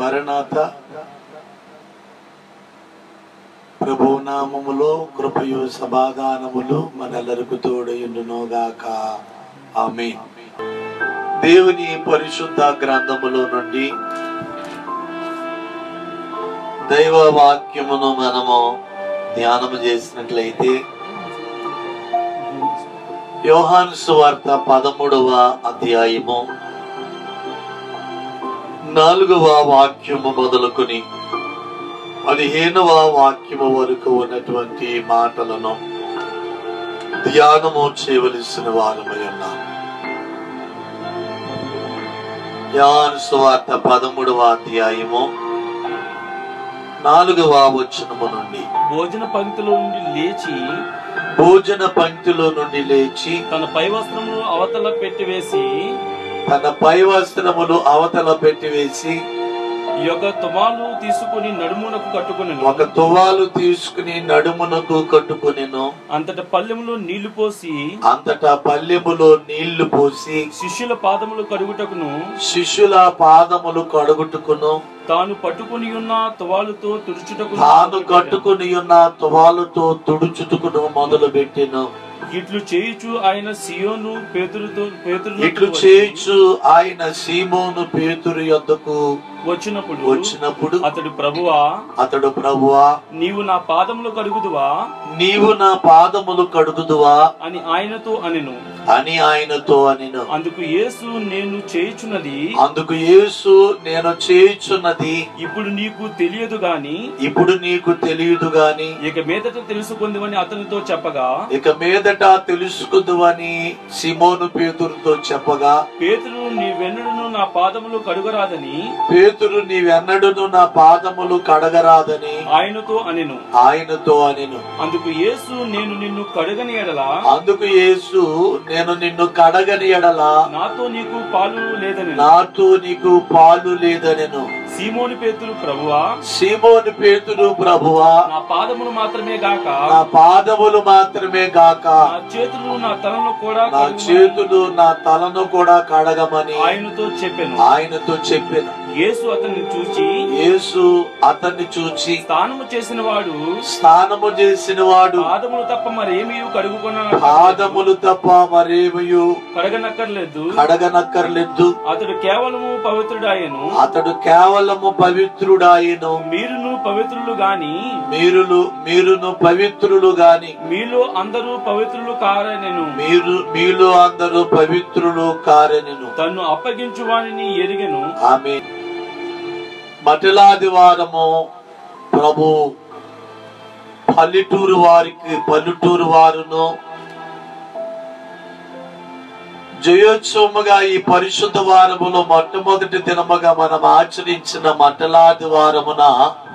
మరణాత ప్రభు నామములో కృపయు సమాధానములు మనెల్లరకు తోడయుండునుగాక ఆమె దేవుని పరిశుద్ధ గ్రంథములో నుండి దైవ వాక్యమును మనము ధ్యానము చేసినట్లయితే యోహాను సువార్త పదమూడవ అధ్యాయము నాలుగవ వాక్యము మొదలుకొని పదిహేనవ వాక్యము వరకు ఉన్నటువంటి మాటలను ధ్యానము చేయవలసిన వారమై ఉన్నాం యోహాను సువార్త పదమూడవ అధ్యాయము నాలుగవ వచనము నుండి భోజన పంక్తిలో నుండి లేచి భోజన పంక్తిలో నుండి లేచి తన పై వస్త్రమును అవతల పెట్టివేసి తన పై వస్త్రములు అవతల పెట్టివేసి ఈ యొక్క తుమాలు తీసుకుని నడుమునకు కట్టుకుని ఒక తువాలు తీసుకుని నడుమునకు కట్టుకునెను అంతట పల్లెములో నీళ్లు పోసి అంతటా పల్లెములో నీళ్లు పోసి శిష్యుల పాదములు కడుగుటకును శిష్యుల పాదములు కడుగుట్టుకును తాను పట్టుకుని ఉన్న తువాలుతో తుడుచుటకు తాను కట్టుకుని ఉన్న తువాలుతో తుడుచుటుకును మొదలు పెట్టెను ఇట్లు చేయుచు ఆయన సియోను పేతురుతో పేతురు ఇట్లు చేయుచు ఆయన సీమోను పేతురు యొద్దకు వచ్చినప్పుడు వచ్చినప్పుడు అతడు ప్రభువా అతడు ప్రభువా నీవు నా పాదములు కడుగుదువా నీవు నా పాదములు కడుగుదువా అని ఆయనతో అనెను అని ఆయనతో అనిను అందుకు యేసు నేను చేయుచున్నది అందుకు యేసు నేను చేయుచున్నది ఇప్పుడు నీకు తెలియదు గాని ఇప్పుడు నీకు తెలియదు గాని ఇక మీదట తెలుసుకుందివని అతనితో చెప్పగా ఇక మీదట తెలుసుకుందువని సిమోను పేతురుతో చెప్పగా పేతురు నీ వెన్నుడును నా పాదములు కడుగరాదని పేతురు నీవెన్నడును నా పాదములు కడగరాదని ఆయనతో అనెను ఆయనతో అనిను అందుకు యేసు నేను నిన్ను కడగని ఎడలా అందుకు యేసు నేను నిన్ను కడగని ఎడల నాతో నీకు పాలు లేదని నాతో నీకు పాలు లేదనెను సీమోని పేతురు ప్రభువా సిమోను పేతురు ప్రభువా నా పాదములు మాత్రమే గాక నా పాదములు మాత్రమే గాక నా చేతులు నా తలను కూడా నా కడుగుమని చేతులు నా తలను కూడా కడగమని ఆయనతో చెప్పాను ఆయనతో చెప్పిన యేసు అతన్ని చూచి యేసు అతన్ని చూచి స్నానము చేసిన వాడు స్నానము చేసిన వాడు పాదములు తప్ప మరేమీ కడుగుకున్న పాదములు తప్ప మరేమయు కడగనక్కర్లేదు కడగనక్కర్లేదు అతడు కేవలము పవిత్రుడాయను అతడు కేవలము పవిత్రుడాయను మీరును పవిత్రులు గాని మీరులు మీరును పవిత్రులు గాని మీలో అందరూ పవిత్రులు కారనెను మీరు మీలో అందరూ పవిత్రులు కారనెను తన్ను అప్పగించు వానిని ఎరిగెను ఆమె మటలాదివారము ప్రభు పల్లెటూరు వారికి పల్లెటూరు వారును జయోత్సవముగా ఈ పరిశుద్ధ వారములో మొట్టమొదటి దినముగా మనం ఆచరించిన మటలాది వారమున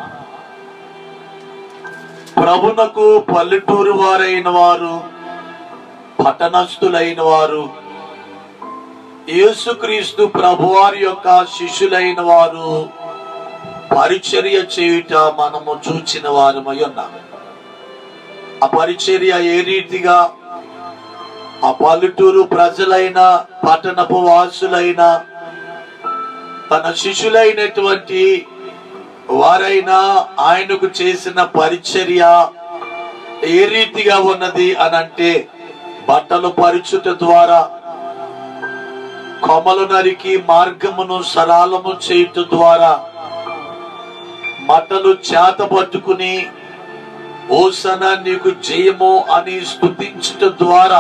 ప్రభునకు పల్లెటూరు వారైన వారు పట్టణస్థులైన వారు యేసుక్రీస్తు ప్రభువారి యొక్క శిష్యులైన వారు పరిచర్య చేయుట మనము చూచిన వారమై ఉన్నాం ఆ పరిచర్య ఏ రీతిగా ఆ పల్లెటూరు ప్రజలైన పట్టణపు వాసులైన తన శిష్యులైనటువంటి వారైనా ఆయనకు చేసిన పరిచర్య ఏ రీతిగా ఉన్నది అనంటే బట్టలు పరుచుట ద్వారా కొమ్మలు నరికి మార్గమును సరాలము చేయుట ద్వారా మట్టలు చేత పట్టుకుని ఓసన నీకు జయము అని స్తుతించుట ద్వారా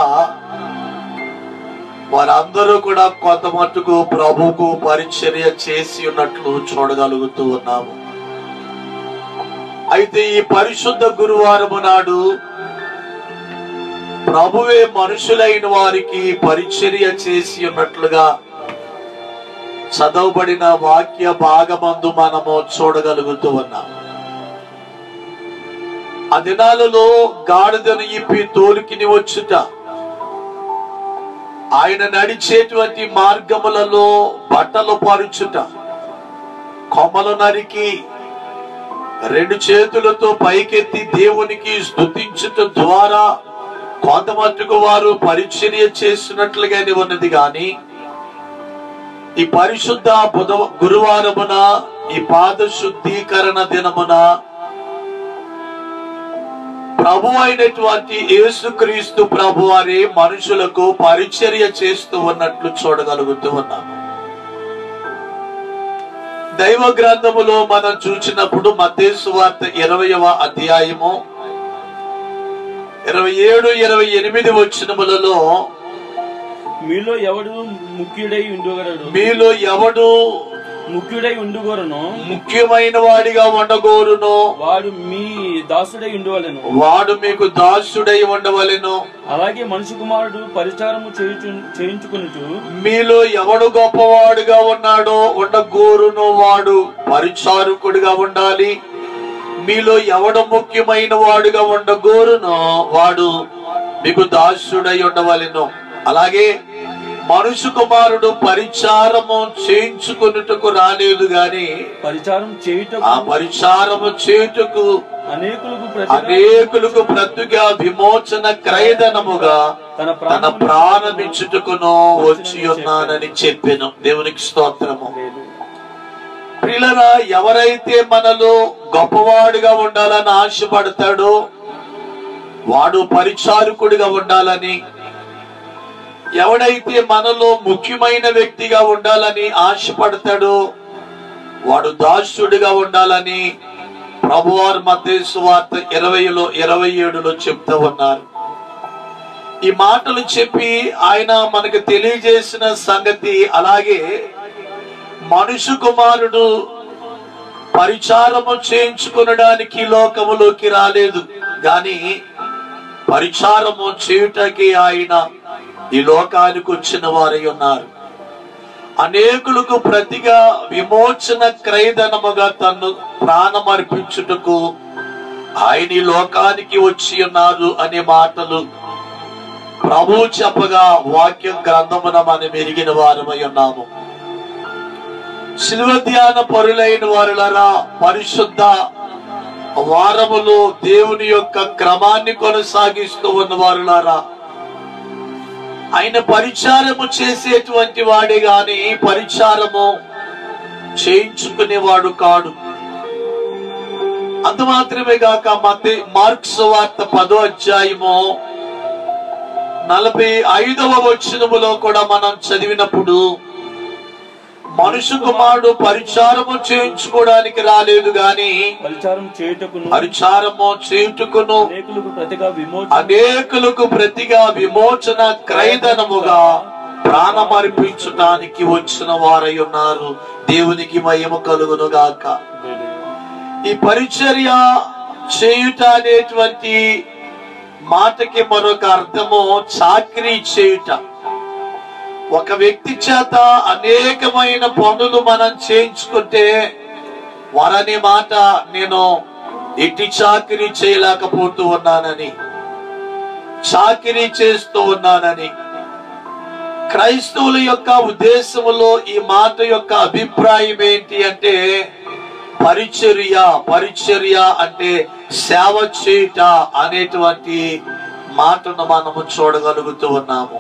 వారందరూ కూడా కొంత మట్టుకు ప్రభుకు పరిచర్య చేసి ఉన్నట్లు చూడగలుగుతూ ఉన్నాము అయితే ఈ పరిశుద్ధ గురువారము నాడు ప్రభువే మనుషులైన వారికి పరిచర్య చేసి ఉన్నట్లుగా చదవబడిన వాక్య భాగమందు మనము చూడగలుగుతూ ఉన్నాం ఆ దినాలలో గాడిదను ఇప్పి తోలుకిని వచ్చుట ఆయన నడిచేటువంటి మార్గములలో బట్టలు పరుచుట కొమ్మలు నరికి రెండు చేతులతో పైకెత్తి దేవునికి స్తుతించుట ద్వారా కొంత మట్టుకు వారు పరిచర్య చేసినట్లుగానే ఉన్నది గాని ఈ పరిశుద్ధ బుధ గురువారమున ఈ పాద శుద్ధీకరణ దినమున ప్రభు అయినటువంటి యేసుక్రీస్తు ప్రభు వారి మనుషులకు పరిచర్య చేస్తూ ఉన్నట్లు చూడగలుగుతూ ఉన్నాము దైవ గ్రంథములో మనం చూసినప్పుడు మత్తేసు వార్త ఇరవయవ అధ్యాయము ఇరవై ఏడు ఇరవై ఎనిమిది వచ్చినములలో మీలో ఎవడు ముఖ్యుడై ఉండగలడు మీలో ఎవడు ముఖ్యుడై ఉండుగోరను ముఖ్యమైన వాడిగా ఉండగోరును వాడు మీ దాసుడై ఉండవలెను వాడు మీకు దాసుడై ఉండవలెను అలాగే మనిషి కుమారుడు పరిచారము చేయుచు చేయించుకునుచు మీలో ఎవడు గొప్పవాడుగా ఉన్నాడో ఉండగోరును వాడు పరిచారకుడిగా ఉండాలి మీలో ఎవడు ముఖ్యమైన వాడుగా ఉండగోరునో వాడు మీకు దాసుడై ఉండవలెను అలాగే మనుషు కుమారుడు పరిచారము చేయించుకున్నట్టుకు రాలేదు గాని పరిచారం చేయుటకు ఆ పరిచారము చేయుటకు అనేకులకు ప్రతిగా అనేకులకు ప్రతుగా విమోచన క్రయధనముగా తన తన ప్రాణమును ప్రాణమిచ్చుటకును వచ్చి ఉన్నానని చెప్పాను దేవునికి స్తోత్రము లేదు. పిల్లరా ఎవరైతే మనలో గొప్పవాడుగా ఉండాలని ఆశపడతాడో వాడు పరిచారకుడిగా ఉండాలని ఎవడైతే మనలో ముఖ్యమైన వ్యక్తిగా ఉండాలని ఆశపడతాడో వాడు దాసుడిగా ఉండాలని ప్రభువారు మత్తయి వార్త ఇరవైలో ఇరవై ఏడులో చెప్తూ ఉన్నారు ఈ మాటలు చెప్పి ఆయన మనకు తెలియజేసిన సంగతి అలాగే మనుషు కుమారుడు పరిచారము చేయించుకునడానికి లోకములోకి రాలేదు గాని పరిచారము చేయుటకి ఆయన ఈ లోకానికి వచ్చిన వారై ఉన్నారు అనేకులకు ప్రతిగా విమోచన క్రయధనముగా తన్ను ప్రాణమర్పించుటకు ఆయన ఈ లోకానికి వచ్చి ఉన్నారు అనే మాటలు ప్రభు చెప్పగా వాక్యం గ్రంథమున మనం ఎరిగిన వారమై ఉన్నాము శిలువ ధ్యాన పరులైన వారులరా పరిశుద్ధ వారములో దేవుని యొక్క క్రమాన్ని కొనసాగిస్తూ ఉన్న వారులారా ఆయన పరిచారము చేసేటువంటి వాడే గాని పరిచారము చేయించుకునేవాడు కాడు అంత మాత్రమే కాక మతే మార్క్స్ వార్త పదో అధ్యాయము నలభై ఐదవ వచనములో కూడా మనం చదివినప్పుడు మనుషు కుమారుడు పరిచారము చేయించుకోవడానికి రాలేదు గాని పరిచారం చేయుటకును పరిచారము చేయుటకును అనేకులకు ప్రతిగా విమోచన అనేకులకు ప్రతిగా విమోచన క్రయధనముగా ప్రాణమర్పించడానికి వచ్చిన వారై ఉన్నారు దేవునికి మహిమ కలుగును గాక ఈ పరిచర్య చేయుట అనేటువంటి మాటకి మరొక అర్థము చాకరీ చేయుట ఒక వ్యక్తి చేత అనేకమైన పనులు మనం చేయించుకుంటే వారనే మాట నేను ఇట్టి చాకరీ చేయలేకపోతూ ఉన్నానని చాకరీ చేస్తూ ఉన్నానని క్రైస్తవుల యొక్క ఉద్దేశములో ఈ మాట యొక్క అభిప్రాయం ఏంటి అంటే పరిచర్య పరిచర్య అంటే సేవ చేయుట అనేటువంటి మాటను మనము చూడగలుగుతూ ఉన్నాము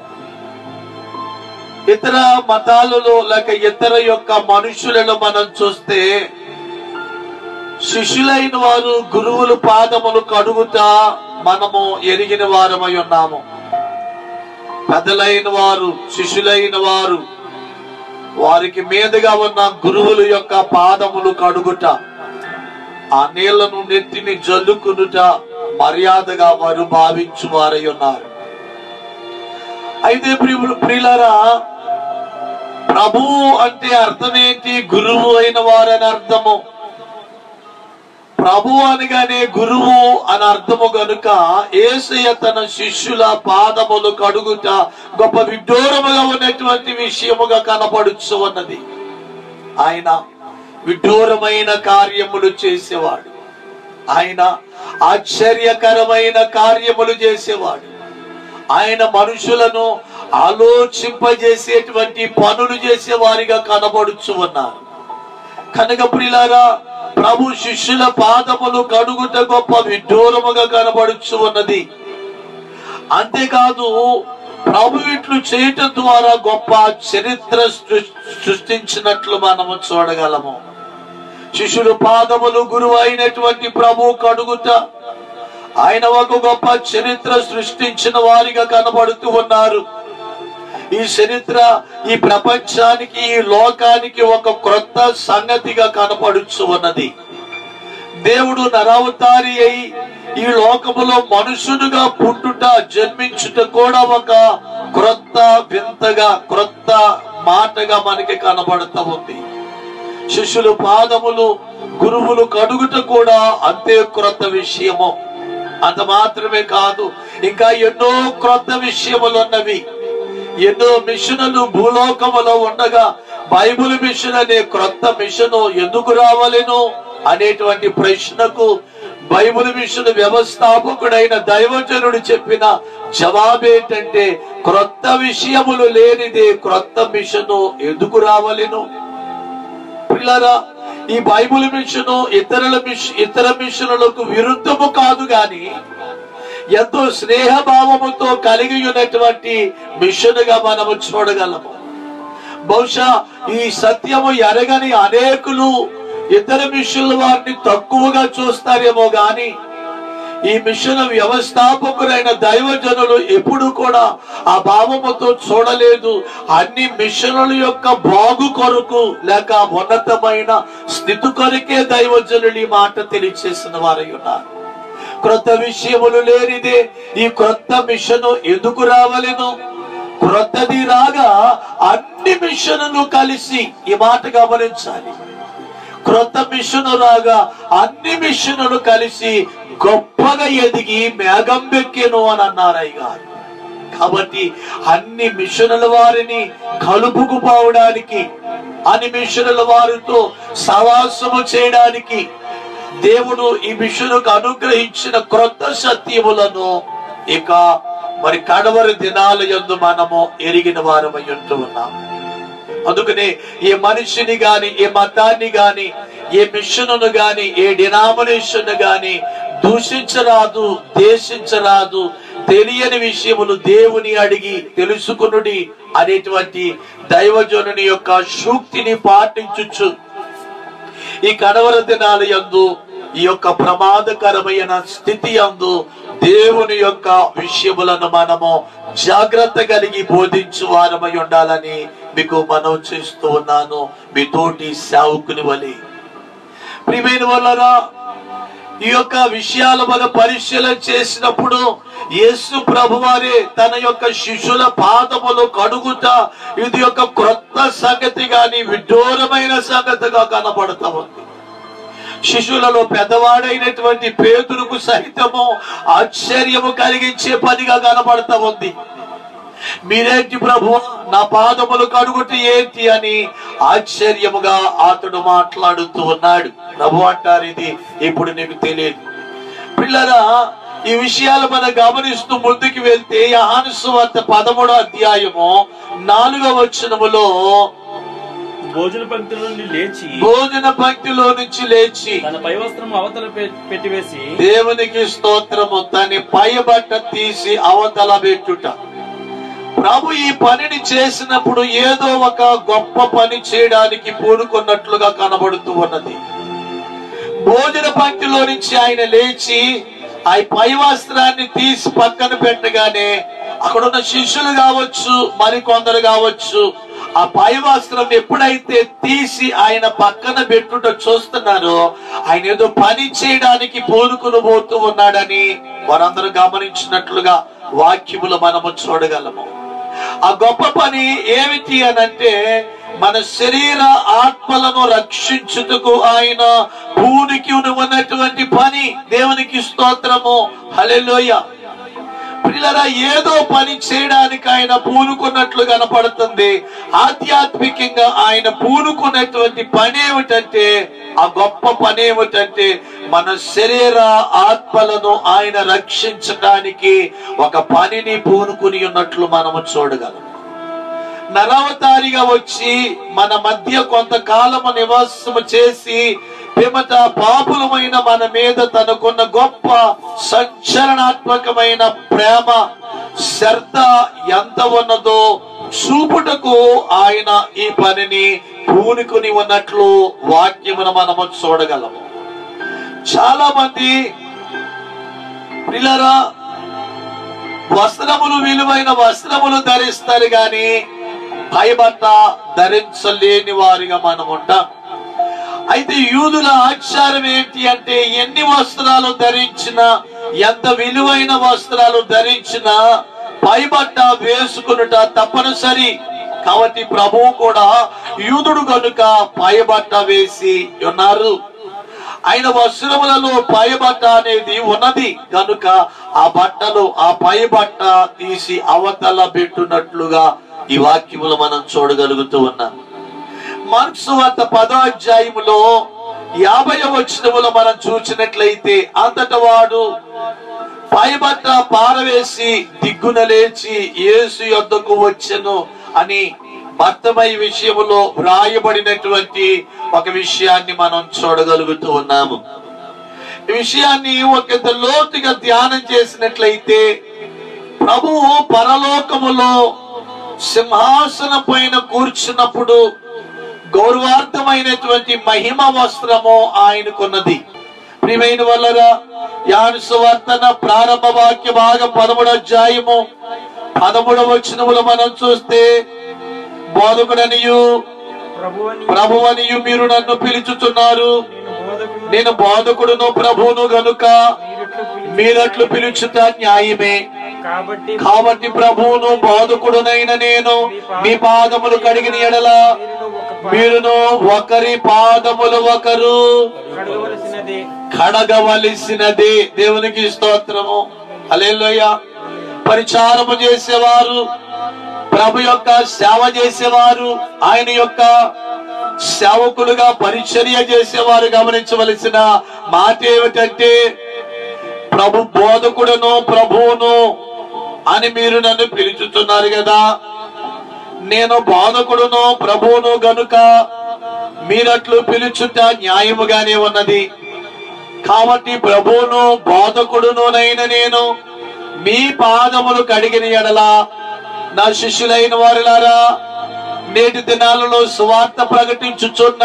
ఇతర మతాలలో లేక ఇతర యొక్క మనుషులలో మనం చూస్తే శిష్యులైన వారు గురువుల పాదములు కడుగుతా మనము ఎరిగిన వారమై ఉన్నాము పెద్దలైన వారు శిష్యులైన వారు వారికి మీదుగా ఉన్న గురువుల యొక్క పాదములు కడుగుట ఆ నీళ్లను నెత్తిని జల్లుకునుట మర్యాదగా వారు భావించు వారై ఉన్నారు అయితే ప్రియులు- ప్రియులారా ప్రభు అంటే అర్థమేంటి గురువు అయిన వారని అర్థము ప్రభు అనగానే గురువు అని అర్థము గనుక ఏసయ్య తన శిష్యుల పాదములు కడుగుట గొప్ప విడ్డూరముగా ఉన్నటువంటి విషయముగా కనపడుచు ఉన్నది ఆయన విడ్డూరమైన కార్యములు చేసేవాడు ఆయన ఆశ్చర్యకరమైన కార్యములు చేసేవాడు ఆయన మనుషులను ఆలోచింపజేసేటువంటి పనులు చేసే వారిగా కనబడుచు ఉన్నారు కనుక ప్రిలారా ప్రభు శిష్యుల పాదములు కడుగుట గొప్ప విడ్డూరముగా కనబడుచు ఉన్నది అంతేకాదు ప్రభు ఇట్లు చేయటం ద్వారా గొప్ప చరిత్ర సృ- సృష్టించినట్లు మనము చూడగలము శిష్యుడు పాదములు గురువు అయినటువంటి ప్రభు కడుగుట ఆయన ఒక గొప్ప చరిత్ర సృష్టించిన వారిగా కనబడుతూ ఉన్నారు ఈ చరిత్ర ఈ ప్రపంచానికి ఈ లోకానికి ఒక క్రొత్త సంగతిగా కనపడుచు ఉన్నది దేవుడు నరావతారి అయి ఈ లోకములో మనుషుడుగా పుట్టుట జన్మించుట కూడా ఒక క్రొత్త వింతగా క్రొత్త మాటగా మనకి కనబడుతూ ఉంది శిష్యులు పాదములు గురువులు కడుగుట కూడా అంతే క్రొత్త విషయము అంత మాత్రమే కాదు ఇంకా ఎన్నో క్రొత్త విషయములు ఉన్నవి ఎన్నో మిషనులు భూలోకములో ఉండగా బైబిల్ మిషన్ అనే క్రొత్త మిషను ఎందుకు రావాలేను అనేటువంటి ప్రశ్నకు బైబిల్ మిషన్ వ్యవస్థాపకుడైన దైవజనుడు చెప్పిన జవాబేంటంటే క్రొత్త విషయములు లేనిదే క్రొత్త మిషను ఎందుకు రావాలేను పిల్లరా ఈ బైబిల్ మిషను ఇతరుల మిష ఇతర మిషనులకు విరుద్ధము కాదు గాని ఎంతో స్నేహభావముతో కలిగి ఉన్నటువంటి మిషన్గా మనము చూడగలము బహుశా ఈ సత్యము ఎరగని అనేకులు ఇతర మిషన్ల వారిని తక్కువగా చూస్తారేమో గాని ఈ మిషన్ వ్యవస్థాపకులైన దైవజనులు ఎప్పుడు కూడా ఆ భావముతో చూడలేదు అన్ని మిషనుల యొక్క బాగు కొరకు లేక ఉన్నతమైన స్థితి కొరకే దైవజనులు ఈ మాట తెలియచేసిన వారై ఉన్నారు క్రొత్త విషయములు లేనిదే ఈ క్రొత్త మిషను ఎందుకు రావలెను క్రొత్తది రాగా అన్ని మిషనులు కలిసి ఈ మాట గమనించాలి క్రొత్త మిషను రాగా అన్ని మిషనులు కలిసి గొప్పగా ఎదిగి మేఘం వెక్కెను అని అన్నారు అయ్యగారు కాబట్టి అన్ని మిషనుల వారిని కలుపుకుపోవడానికి అన్ని మిషనుల వారితో సవాసము చేయడానికి దేవుడు ఈ మిషనుకు అనుగ్రహించిన క్రొత్త సత్యములను ఇక మరి కడవరి దినాల యందు మనము ఎరిగిన వారమై ఉంటూ ఉన్నాము అందుకనే ఏ మనిషిని గాని ఏ మతాన్ని గాని ఏ మిషన్ను గాని ఏ డినామినేషన్ గాని దూషించరాదు దేశించరాదు తెలియని విషయములు దేవుని అడిగి తెలుసుకునుడి అనేటువంటి దైవజనుని యొక్క సూక్తిని పాటించుచు ఈ కడవర దినాల యందు ఈ యొక్క ప్రమాదకరమైన స్థితి యందు దేవుని యొక్క విషయములను మనము జాగ్రత్త కలిగి బోధించు వారమై ఉండాలని మీకు మనవి చేస్తూ ఉన్నాను మీ తోటి సేవకుని వలె ప్రియమైన వాళ్ళరా ఈ యొక్క విషయాలు మన పరిశీలన చేసినప్పుడు యేసు ప్రభువారే తన యొక్క శిష్యుల పాదములు కడుగుతా ఇది ఒక క్రొత్త సంగతి గాని విడ్డూరమైన సంగతిగా కనబడతా ఉంది శిష్యులలో పెద్దవాడైనటువంటి పేతురుకు సహితము ఆశ్చర్యము కలిగించే పనిగా కనబడతా ఉంది మీరేంటి ప్రభు నా పాదములు కడుగుటి ఏంటి అని ఆశ్చర్యముగా అతడు మాట్లాడుతూ ఉన్నాడు ప్రభు అంటారు ఇది ఇప్పుడు నీకు తెలియదు పిల్లరా ఈ విషయాలు మనం గమనిస్తూ ముందుకు వెళ్తే యహాను వార్త పదమూడో అధ్యాయము నాలుగవ వచనములో భోజన పంక్తుల నుండి లేచి భోజన పంక్తిలో నుంచి లేచి తన పై వస్త్రం అవతల పె- పెట్టివేసి దేవునికి స్తోత్రము తన పై బట్ట తీసి అవతల పెట్టుట ప్రభు ఈ పనిని చేసినప్పుడు ఏదో ఒక గొప్ప పని చేయడానికి పూనుకున్నట్లుగా కనబడుతూ ఉన్నది భోజన పంక్తిలో నుంచి ఆయన లేచి ఆ పై వస్త్రాన్ని తీసి పక్కన పెట్టగానే అక్కడ ఉన్న శిష్యులు కావచ్చు మరికొందరు కావచ్చు ఆ పై వస్త్రం ఎప్పుడైతే తీసి ఆయన పక్కన పెట్టుట చూస్తున్నారో ఆయన ఏదో పని చేయడానికి పూనుకుని పోతూ ఉన్నాడని వారందరూ గమనించినట్లుగా వాక్యములు మనము చూడగలము ఆ గొప్ప పని ఏమిటి అనంటే మన శరీర ఆత్మలను రక్షించుటకు ఆయన భూనికి ఉన్నటువంటి పని దేవునికి స్తోత్రము హల్లెలూయ పిల్లరా ఏదో పని చేయడానికి ఆయన పూనుకున్నట్లు కనపడుతుంది ఆధ్యాత్మికంగా ఆయన పూనుకున్నటువంటి పని ఏమిటంటే ఆ గొప్ప పని ఏమిటంటే మన శరీర ఆత్మలను ఆయన రక్షించడానికి ఒక పనిని పూనుకుని ఉన్నట్లు మనము చూడగలం నరవతారిగా వచ్చి మన మధ్య కొంతకాలము నివాసము చేసి పిమట పాపులమైన మన మీద తనకున్న గొప్ప సంచలనాత్మకమైన ప్రేమ శ్రద్ధ ఎంత ఉన్నదో చూపుటకు ఆయన ఈ పనిని పూనుకుని ఉన్నట్లు వాక్యమును మనము చూడగలము చాలా మంది పిల్లరా వస్త్రములు విలువైన వస్త్రములు ధరిస్తారు గాని పైబట్ట ధరించలేని వారిగా మనం ఉంటాం అయితే యూదుల ఆచారం ఏంటి అంటే ఎన్ని వస్త్రాలు ధరించినా ఎంత విలువైన వస్త్రాలు ధరించినా పైబట్ట వేసుకునుట తప్పనిసరి కాబట్టి ప్రభువు కూడా యూదుడు కనుక పైబట్ట వేసి ఉన్నారు ఆయన వస్త్రములలో పై బట్ట అనేది ఉన్నది కనుక ఆ బట్టలు ఆ పై బట్ట తీసి అవతల పెట్టున్నట్లుగా ఈ వాక్యములు మనం చూడగలుగుతూ ఉన్నాం మార్క్స్ వార్త పదో అధ్యాయములో యాభై వచనములో మనం చూసినట్లయితే అంతట వాడు పైబట్ట పారవేసి దిగ్గున లేచి యేసు యొద్దకు వచ్చెను అని మత్తమై విషయములో వ్రాయబడినటువంటి ఒక విషయాన్ని మనం చూడగలుగుతూ ఉన్నాము ఈ విషయాన్ని ఒక లోతుగా ధ్యానం చేసినట్లయితే ప్రభువు పరలోకములో సింహాసనం పైన కూర్చున్నప్పుడు గౌరవార్థమైనటువంటి మహిమ వస్త్రము ఆయనకున్నది ప్రియమైన వల్లరా యాను సువార్తన ప్రారంభ వాక్య భాగం పదమూడు అధ్యాయము పదమూడవ వచనములు మనం చూస్తే బోధకుడనియు ప్రభువని ప్రభువనియు మీరు నన్ను పిలుచుతున్నారు నేను బోధకుడు నేను బోధకుడును ప్రభువును గనుక మీరిట్లు పిలిచి- మీరట్లు పిలుచుట న్యాయమే కాబట్టి కాబట్టి ప్రభువును బోధకుడునైన నేను మీ పాదములు కడిగిన ఎడల మీరును ఒక పా- మీరును ఒకరి పాదములు ఒకరు కడగవలసినదే కడగవలసినది దేవునికి స్తోత్రము అలెల్లోయ పరిచారము చేసేవారు ప్రభు యొక్క సేవ చేసేవారు ఆయన యొక్క సేవకులుగా పరిచర్య చేసేవారు గమనించవలసిన మాట ఏమిటంటే ప్రభు బోధకుడును ప్రభువును అని మీరు నన్ను పిలుచుతున్నారు కదా నేను బోధకుడును ప్రభువును గనుక మీరట్లు పిలుచుట న్యాయముగానే ఉన్నది కాబట్టి ప్రభువును బోధకుడునునైన నేను మీ పాదములు కడిగిన ఎడల నా శిష్యులైన వారిలారా నేటి దినాలలో సువార్త ప్రకటించుచున్న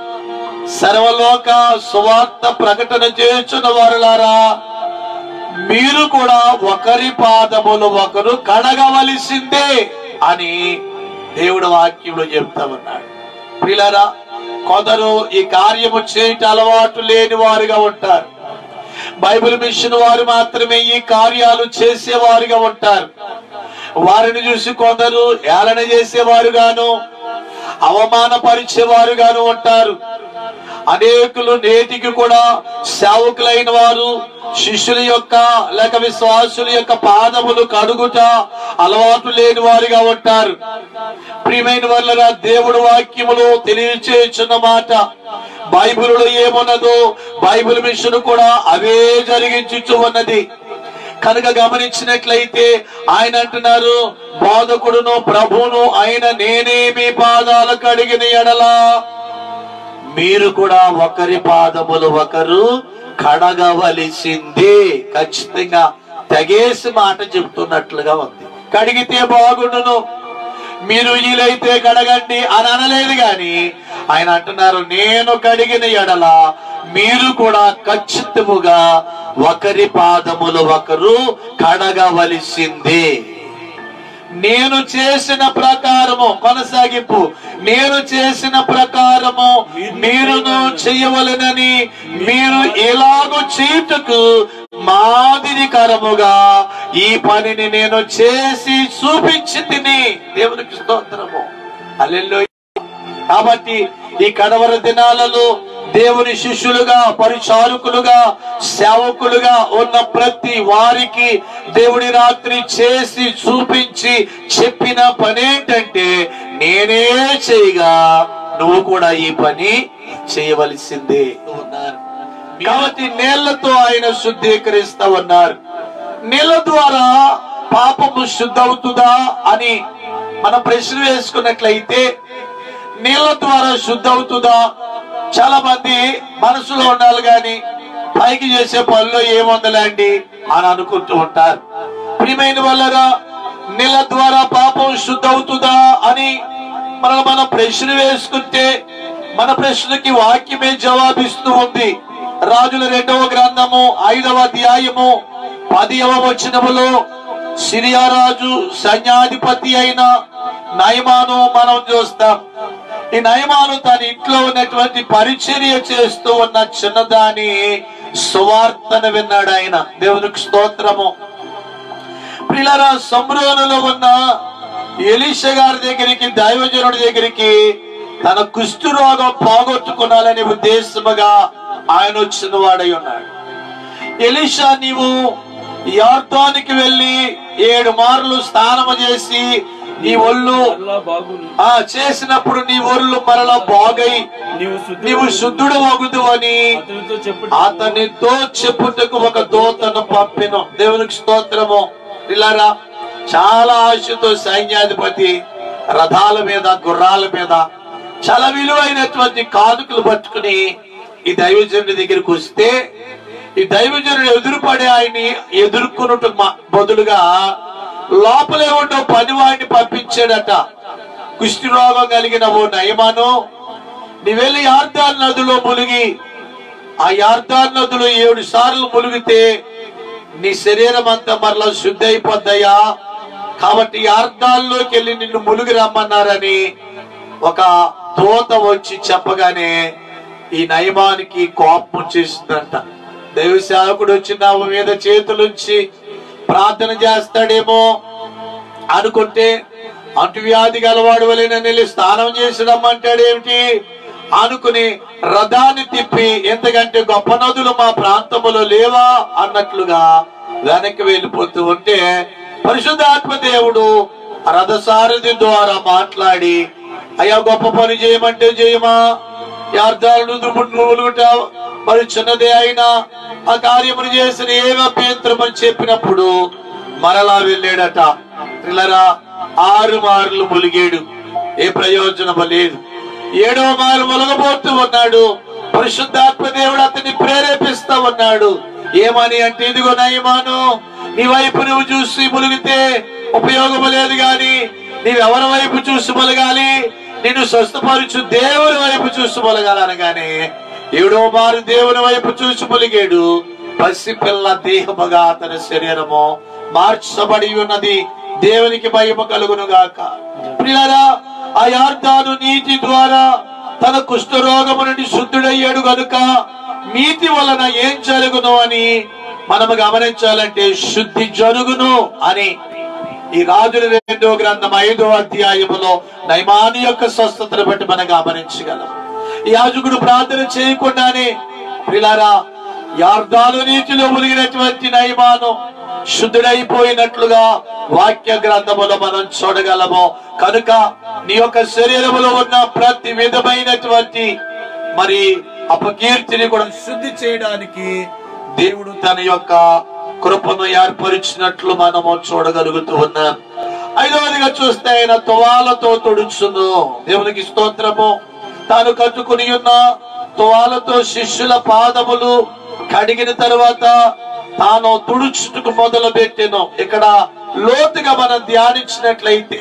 సర్వలోక సువార్త ప్రకటన చేయుచున్న వారులారా మీరు కూడా ఒకరి పాదములు ఒకరు కడగవలసిందే అని దేవుడు వాక్యంలో చెప్తా ఉన్నాడు ప్రిలరా కొందరు ఈ కార్యము చేయట అలవాటు లేని వారుగా ఉంటారు బైబిల్ మిషన్ వారు మాత్రమే ఈ కార్యాలు చేసేవారుగా ఉంటారు వారిని చూసి కొందరు ఏలన చేసేవారుగాను అవమానపరిచేవారుగాను ఉంటారు అనేకులు నేటికి కూడా సేవకులైన వారు శిష్యుల యొక్క లేక విశ్వాసుల యొక్క పాదములు కడుగుట అలవాటు లేని వారిగా ఉంటారు ప్రియమైన వాళ్ళగా దేవుడు వాక్యములు తెలియచేస్తున్న మాట బైబిల్లో ఏమున్నదో బైబిల్ మిషన్ కూడా అవే జరిగించుచు ఉన్నది కనుక గమనించినట్లయితే ఆయన అంటున్నారు బోధకుడును ప్రభువును ఆయన నేనే మీ పాదాలు కడిగిన ఎడలా మీరు కూడా ఒకరి పాదములు ఒకరు కడగవలసిందే ఖచ్చితంగా తెగేసి మాట చెప్తున్నట్లుగా ఉంది కడిగితే బాగుండును మీరు వీలైతే కడగండి అని అనలేదు గాని ఆయన అంటున్నారు నేను కడిగిన ఎడల మీరు కూడా ఖచ్చితముగా ఒకరి పాదములు ఒకరు కడగవలసిందే నేను చేసిన ప్రకారము కొనసాగింపు నేను చేసిన ప్రకారము మీరును చేయవలెనని మీరు ఎలాగో చేయుటకు మాదిరికరముగా ఈ పనిని నేను చేసి చూపించి తిని దేవునికి స్తోత్రము అల్లెల్లో కాబట్టి ఈ కడవర దినాలలో దేవుని శిష్యులుగా పరిచారకులుగా సేవకులుగా ఉన్న ప్రతి వారికి దేవుడి రాత్రి చేసి చూపించి చెప్పిన పని ఏంటంటే నేనే చేయగా నువ్వు కూడా ఈ పని చేయవలసిందే ఉన్నారు కాబట్టి నీళ్లతో ఆయన శుద్ధీకరిస్తా ఉన్నారు నీళ్ళ ద్వారా పాపము శుద్ధవుతుందా అని మనం ప్రశ్న వేసుకున్నట్లయితే నీళ్ళ ద్వారా శుద్ధ అవుతుందా చాలా మంది మనసులో ఉండాలి గాని పైకి చేసే పనిలో ఏముందలేండి అని అనుకుంటూ ఉంటారు ప్రియమైన వల్లరా నీళ్ళ ద్వారా పాపం శుద్ధవుతుందా అని మనం మన ప్రశ్న వేసుకుంటే మన ప్రశ్నకి వాక్యమే జవాబిస్తూ ఉంది రాజుల రెండవ గ్రంథము ఐదవ అధ్యాయము పదియవ వచనములో సిరియా రాజు సైన్యాధిపతి అయిన నయమాను మనం చూస్తాం ఈ నయమాను తన ఇంట్లో ఉన్నటువంటి పరిచర్య చేస్తూ ఉన్న చిన్నదాని సువార్తను విన్నాడు ఆయన దేవునికి స్తోత్రము పిల్లరా సంబ్రోనులో ఉన్న ఎలీష గారి దగ్గరికి దైవజనుడి దగ్గరికి తన కుష్టు రోగం పోగొట్టుకున్నాలనే ఉద్దేశముగా ఆయన వచ్చిన వాడై ఉన్నాడు ఎలీషా నీవు యార్తానికి వెళ్ళి ఏడు మార్లు స్నానము చేసి నీ ఒళ్ళు మరలా బాగును ఆ చేసినప్పుడు నీ ఒళ్ళు మరలా బాగై నీవు శుద్ధి నీవు శుద్ధుడు వగుదు అని అతనితో చెప్పు అతనితో చెప్పుటకు ఒక దూతను పంపిన దేవునికి స్తోత్రము ఇలారా చాలా ఆశతో సైన్యాధిపతి రథాల మీద గుర్రాల మీద చాలా విలువైనటువంటి కానుకలు పట్టుకుని ఈ దైవజనుడి దగ్గరికి వస్తే ఈ దైవజనుడు ఎదురుపడే ఆయన్ని ఎదుర్కొనుట బదులుగా లోపలే ఉన్న పనివాడిని పంపించాడట కుష్టి రోగం కలిగిన ఓ నయమాను నీ వెళ్ళి యార్దాన్ నదిలో మునిగి ఆ యార్దాన్ నదిలో ఏడు సార్లు మునిగితే నీ శరీరం అంతా మరలా శుద్ధి అయిపోద్దయ్యా కాబట్టి యార్దాల్లోకి వెళ్ళి నిన్ను మునిగి రమ్మన్నారని ఒక దూత వచ్చి చెప్పగానే ఈ నయమానికి కోపం చేసిందంట దైవ సేవకుడు వచ్చి నా మీద చేతులుంచి ప్రార్థన చేస్తాడేమో అనుకుంటే అంటువ్యాధి గలవాడు వలె వెళ్ళి స్నానం చేసి రమ్మంటాడేమిటి అనుకుని రథాన్ని తిప్పి ఎందుకంటే గొప్ప నదులు మా ప్రాంతములో లేవా అన్నట్లుగా వెనక్కి వెళ్ళిపోతూ ఉంటే పరిశుద్ధాత్మ దేవుడు ఆ రథసారథి ద్వారా మాట్లాడి అయ్యా గొప్ప పని చేయమంటే చేయమా యార్థాలను నువ్వులుట మరి చిన్నదే అయినా ఆ కార్యమును చేసిన ఏమి అభ్యంతరం అని చెప్పినప్పుడు మరలా వెళ్ళాడట పిల్లరా ఆరు మార్లు ములిగాడు ఏ ప్రయోజనం లేదు ఏడవ మారు ములగబోతూ ఉన్నాడు పరిశుద్ధాత్మ దేవుడు అతన్ని ప్రేరేపిస్తా ఉన్నాడు ఏమని అంటే ఇదిగో నయమాను నీ వైపు నువ్వు చూసి ములిగితే ఉపయోగం లేదు గాని నీవెవరి వైపు చూసి మొలగాలి నిన్ను స్వస్థపరచు దేవుని వైపు చూసి మొలగాలనగానే ఏడో మారు దేవుని వైపు చూసి మొలిగాడు పసిపిల్ల దేహముగా అతని శరీరము మార్చబడి ఉన్నది దేవునికి భయము కలుగును గాక ప్రియులారా ఆ యార్దాను నీతి ద్వారా తన కుష్ఠరోగము నుండి శుద్ధుడయ్యాడు గనుక నీతి వలన ఏం జరుగును అని మనము గమనించాలంటే శుద్ధి జరుగును అని ఈ రాజుల రెండో గ్రంథం ఐదో అధ్యాయములో నైమాని యొక్క స్వస్థతను బట్టి మనం గమనించగలం ఈ యాజకుడు ప్రార్థన చేయకుండానే పిల్లారా యార్దాలు నీటిలో మునిగినటువంటి నైమాను శుద్ధుడైపోయినట్లుగా వాక్య గ్రంథములో మనం చూడగలము కనుక నీ యొక్క శరీరములో ఉన్న ప్రతి విధమైనటువంటి మరి అపకీర్తిని కూడా శుద్ధి చేయడానికి దేవుడు తన యొక్క కృపను ఏర్పరిచినట్లు మనము చూడగలుగుతూ ఉన్నాం ఐదవదిగా చూస్తే ఆయన తువాలతో తొడుచును దేవునికి స్తోత్రము తాను కట్టుకుని ఉన్న తువాలతో శిష్యుల పాదములు కడిగిన తర్వాత తాను తుడుచుటకు మొదలు పెట్టెను ఇక్కడ లోతుగా మనం ధ్యానించినట్లయితే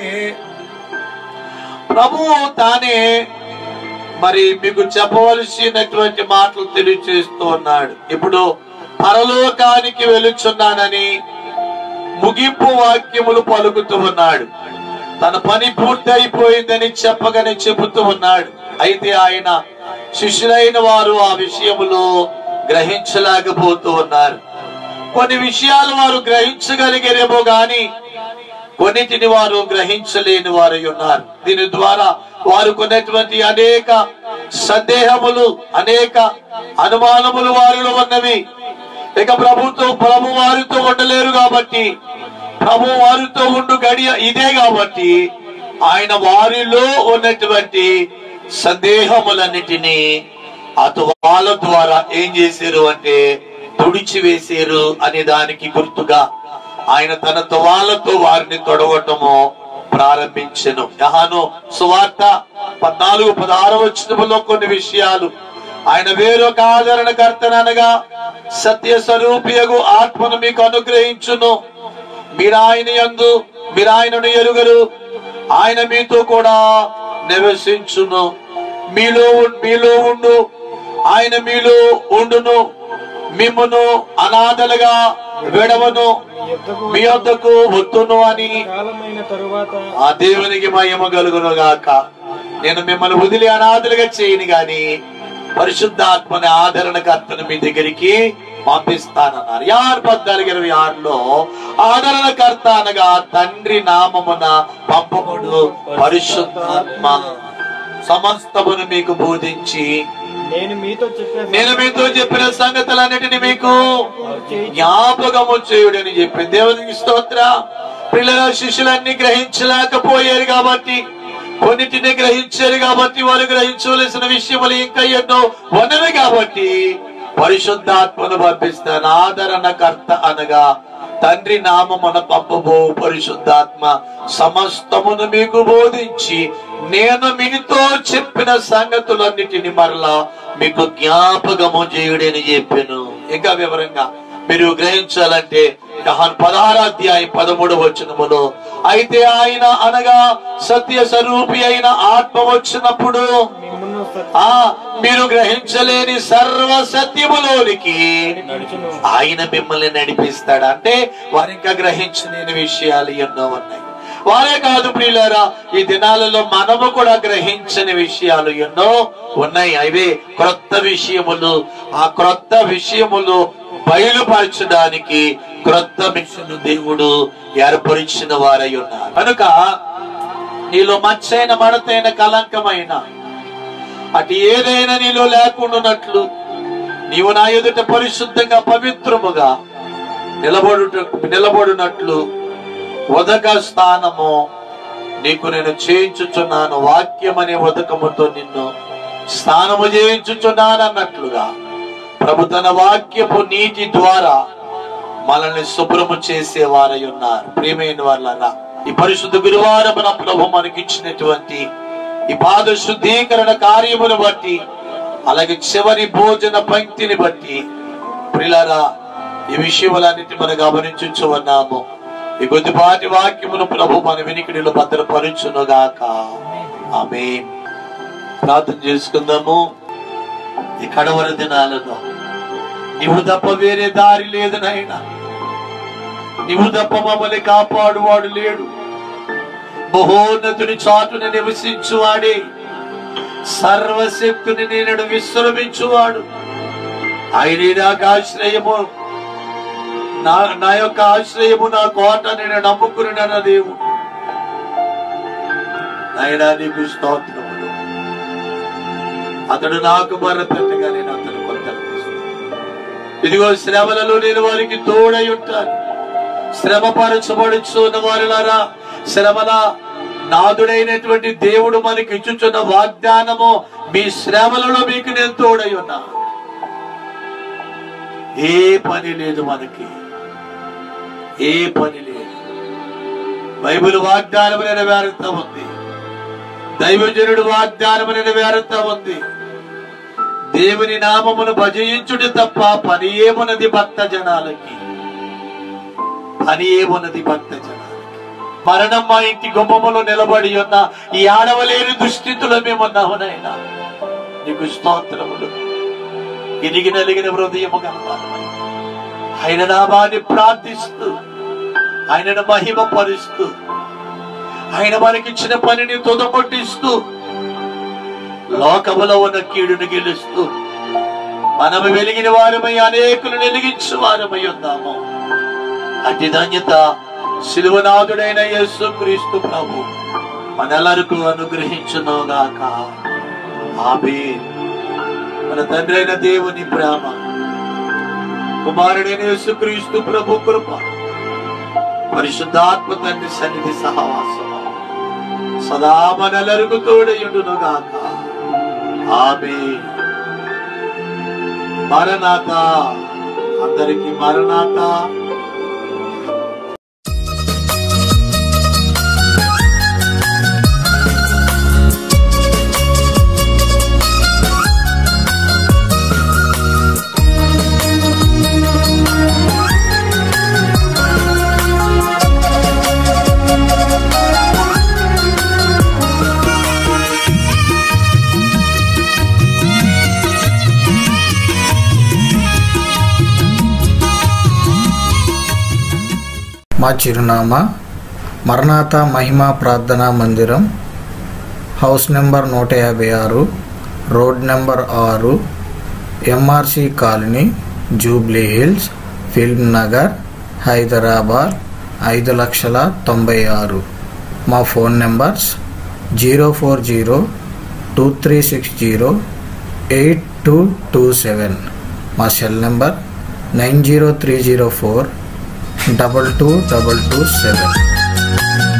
ప్రభువు తానే మరి మీకు చెప్పవలసినటువంటి మాటలు తెలియచేస్తూ ఉన్నాడు ఇప్పుడు పరలోకానికి వెలుచున్నానని ముగింపు వాక్యములు పలుకుతూ ఉన్నాడు తన పని పూర్తి అయిపోయిందని చెప్పగానే చెబుతూ ఉన్నాడు అయితే ఆయన శిష్యులైన వారు ఆ విషయములో గ్రహించలేకపోతూ ఉన్నారు కొన్ని విషయాలు వారు గ్రహించగలిగారేమో గాని కొన్నిటిని వారు గ్రహించలేని వారు ఉన్నారు దీని ద్వారా వారు కొన్నటువంటి అనేక సందేహములు అనేక అనుమానములు వారిలో ఉన్నవి ఇక ప్రభుతో ప్రభు వారితో ఉండలేరు కాబట్టి ప్రభు వారితో ఉండు గడియ ఇదే కాబట్టి ఆయన వారిలో ఉన్నటువంటి సందేహములన్నిటినీ అటు వాళ్ళ ద్వారా ఏం చేశారు అంటే తుడిచి వేసారు అనే దానికి గుర్తుగా ఆయన తన తువాలతో వారిని తొడగటము ప్రారంభించెను యహాను సువార్త పద్నాలుగు పదహారు వచ్చినములో కొన్ని విషయాలు ఆయన వేరొక ఆదరణకర్తనగా సత్య స్వరూపియగు ఆత్మను మీకు అనుగ్రహించును మీరు ఆయన యందు మీరు ఆయనను ఎరుగరు ఆయన మీతో కూడా నివసించును మీలో ఉన్- మీలో ఉండు ఆయన మీలో ఉండును మిమ్మును అనాథలుగా విడవను మీ వద్దకు వద్దును అని కాలమైన తరువాత ఆ దేవునికి మహిమ కలుగును గాక నేను మిమ్మల్ని వదిలి అనాథలుగా చేయను గాని పరిశుద్ధాత్మని ఆదరణకర్తను మీ దగ్గరికి పంపిస్తానన్నారు యారు పద్నాలుగు ఇరవై ఆరులో ఆదరణకర్త అనగా తండ్రి నామమున పంపముడు పరిశుద్ధాత్మ సమస్తమును మీకు బోధించి నేను మీతో చెప్పే నేను మీతో చెప్పిన సంగతులన్నిటిని మీకు జ్ఞాపకము చేయుడని చెప్పి దేవునికి స్తోత్ర పిల్లల శిష్యులన్నీ గ్రహించలేకపోయారు కాబట్టి కొన్నిటిని గ్రహించారు కాబట్టి వారు గ్రహించవలసిన విషయములు ఇంకా ఎన్నో ఉన్నవి కాబట్టి పరిశుద్ధాత్మను పంపిస్తాను ఆదరణకర్త అనగా తండ్రి నామమున పంపబో పరిశుద్ధాత్మ సమస్తమును మీకు బోధించి నేను మీతో చెప్పిన సంగతులన్నిటిని మరలా మీకు జ్ఞాపకము చేయుడని చెప్పాను ఇంకా వివరంగా మీరు గ్రహించాలంటే యెహోను పదహార అధ్యాయం పదమూడు వచనములో అయితే ఆయన అనగా సత్య స్వరూపి అయిన ఆత్మ వచ్చినప్పుడు మిమ్మల్ని ఆ మీరు గ్రహించలేని సర్వ సత్యములోనికి నడుచును ఆయన మిమ్మల్ని నడిపిస్తాడు అంటే వారు ఇంకా గ్రహించలేని విషయాలు ఎన్నో ఉన్నాయి వారే కాదు ప్రియులారా ఈ దినాలలో మనము కూడా గ్రహించని విషయాలు ఎన్నో ఉన్నాయి అవే క్రొత్త విషయములు ఆ క్రొత్త విషయములు బయలుపరచడానికి క్రొత్త మిషను దేవుడు ఏర్పరిచిన వారై ఉన్నారు కనుక నీలో మచ్చైన మడతైన కలంకమైన అటు ఏదైనా నీలో లేకుండానట్లు నీవు నా ఎదుట పరిశుద్ధంగా పవిత్రముగా నిలబడుట నిలబడినట్లు ఉదక స్థానము నీకు నేను చేయించుచున్నాను వాక్యం అనే ఉదకముతో నిన్ను స్నానము చేయించుచున్నాను అన్నట్లుగా ప్రభు తన వాక్యపు నీటి ద్వారా మనల్ని శుభ్రము చేసేవారై ఉన్నారు ప్రియమైన వాళ్ళరా ఈ పరిశుద్ధ గురువారం ప్రభు మనకి ఇచ్చినటువంటి ఈ పాద శుద్ధీకరణ కార్యమును బట్టి అలాగే చివరి భోజన పంక్తిని బట్టి ప్రిలారా ఈ విషయములన్నిటి మనం గమనించు ఉన్నాము ఈ కొద్దిపాటి వాక్యమును ప్రభు మన వినికిడిలో భద్రపరుచునుగాక ఆమె ప్రార్థన చేసుకుందాము ఈ కడవర దినాలలో నీవు తప్ప వేరే దారి లేదు నాయనా నీవు తప్ప మమ్మల్ని కాపాడువాడు లేడు మహోన్నతుని చాటున నివసించువాడే సర్వశక్తుని నేను విశ్రమించువాడు ఆయనే నాకు ఆశ్రయము నా నా యొక్క ఆశ్రయము నా కోట నేను నమ్ముకుని నన్న దేవుడు నాయనా నీకు స్తోత్రములు అతడు నాకు మరతట్టుగా నేను అతను కొత్త ఇదిగో శ్రమలలో నేను వారికి తోడై ఉంటాను శ్రమ పరచబడుచున్న వారిలారా శ్రమల నాదుడైనటువంటి దేవుడు మనకి ఇచ్చుచున్న వాగ్దానము మీ శ్రమలలో మీకు నేను తోడై ఉన్నా ఏ పని లేదు మనకి ఏ పని లేదు బైబిల్ వాగ్దానం నెరవేరుతా ఉంది దైవజనుడు వాగ్దానం నెరవేరుతా ఉంది దేవుని నామమును భజయించుడు తప్ప పని ఏమున్నది భక్త జనాలకి పని ఏమున్నది భక్త జనాలకి మరణం మా ఇంటి గుమ్మములో నిలబడి ఉన్న ఈ ఆడవలేని దుస్థితిలో మేమున్నాము నాయనా నీకు స్తోత్రములు ఎదిగి నలిగిన హృదయము కలవాలమై ఆయన నామాన్ని ప్రార్థిస్తూ ఆయనను మహిమ పరుస్తూ ఆయన మనకిచ్చిన పనిని తుదపట్టిస్తూ లోకములో ఉన్న కీడును గెలుస్తూ మనము వెలిగిన వారమై అనేకులను వెలిగించు వారమై ఉన్నాము అతి ధన్యత శిలువనాథుడైన యేసు క్రీస్తు ప్రభు మనెల్లరకు అనుగ్రహించునుగాక ఆమె మన తండ్రి అయిన దేవుని ప్రేమ కుమారుడైన యేసు క్రీస్తు ప్రభు కృప పరిశుద్ధాత్మ తండ్రి సన్నిధి సహవాసము సదా మనెల్లరకు తోడయుండునుగాక ఆమె మరణాత అందరికి మరణాత మా చిరునామా మరణాత మహిమా ప్రార్థనా మందిరం హౌస్ నెంబర్ నూట యాభై ఆరు రోడ్ నెంబర్ ఆరు ఎంఆర్సి కాలనీ జూబ్లీ హిల్స్ ఫిల్మ్ నగర్ హైదరాబాద్ ఐదు లక్షల తొంభై ఆరు మా phone numbers zero four zero two three six zero eight two two seven మా cell number nine zero three zero four double two double two seven